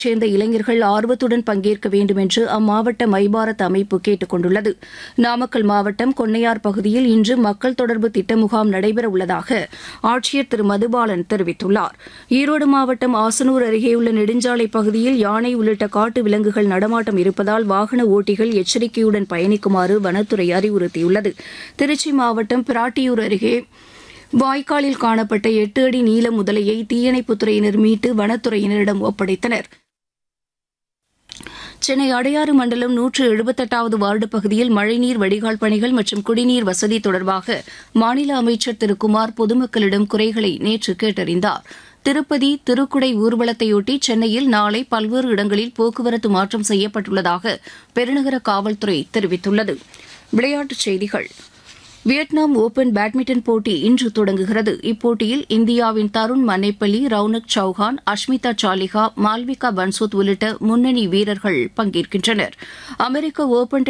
சேர்ந்த இளைஞர்கள் ஆர்வத்துடன் பங்கேற்க வேண்டும் என்று அம்மாவட்ட மைபாரத் அமைப்பு கேட்டுக் கொண்டுள்ளது நாமக்கல் மாவட்டம் கொன்னையார் பகுதியில் இன்று மக்கள் தொடர்பு திட்ட முகாம் நடைபெற உள்ளதாக ஆட்சியர் திரு மதுபாலன் தெரிவித்துள்ளார் ஈரோடு மாவட்டம் ஆசனூர் அருகேயுள்ள நெடுஞ்சாலை பகுதியில் யானை உள்ளிட்ட காட்டு விலங்குகள் நடமாட்டம் இருப்பதால் வாகன ஓட்டிகள் எச்சரிக்கையுடன் பயணிக்குமாறு வனத்துறை அறிவுறுத்தியுள்ளது திருச்சி மாவட்டம் பிராட்டியூர் அருகே வாய்க்காலில் காணப்பட்ட எட்டு அடி நீள முதலையை தீயணைப்புத்துறையினர் மீட்டு வனத்துறையினரிடம் ஒப்படைத்தனர் சென்னை அடையாறு மண்டலம் நூற்று எழுபத்தெட்டாவது வார்டு பகுதியில் மழைநீர் வடிகால் பணிகள் மற்றும் குடிநீர் வசதி தொடர்பாக மாநில அமைச்சர் திரு குமார் பொதுமக்களிடம் குறைகளை நேற்று கேட்டறிந்தார் திருப்பதி திருக்குடை ஊர்வலத்தையொட்டி சென்னையில் நாளை பல்வேறு இடங்களில் போக்குவரத்து மாற்றம் செய்யப்பட்டுள்ளதாக பெருநகர காவல்துறை தெரிவித்துள்ளது விளையாட்டுச் செய்திகள் வியட்நாம் ஓபன் பேட்மிண்டன் போட்டி இன்று தொடங்குகிறது இப்போட்டியில் இந்தியாவின் தருண் மன்னேப்பள்ளி ரவுனக் சௌஹான் அஷ்மிதா சாலிஹா மால்விகா பன்சோத் உள்ளிட்ட முன்னணி வீரர்கள் பங்கேற்கின்றனர் அமெரிக்க ஓபன்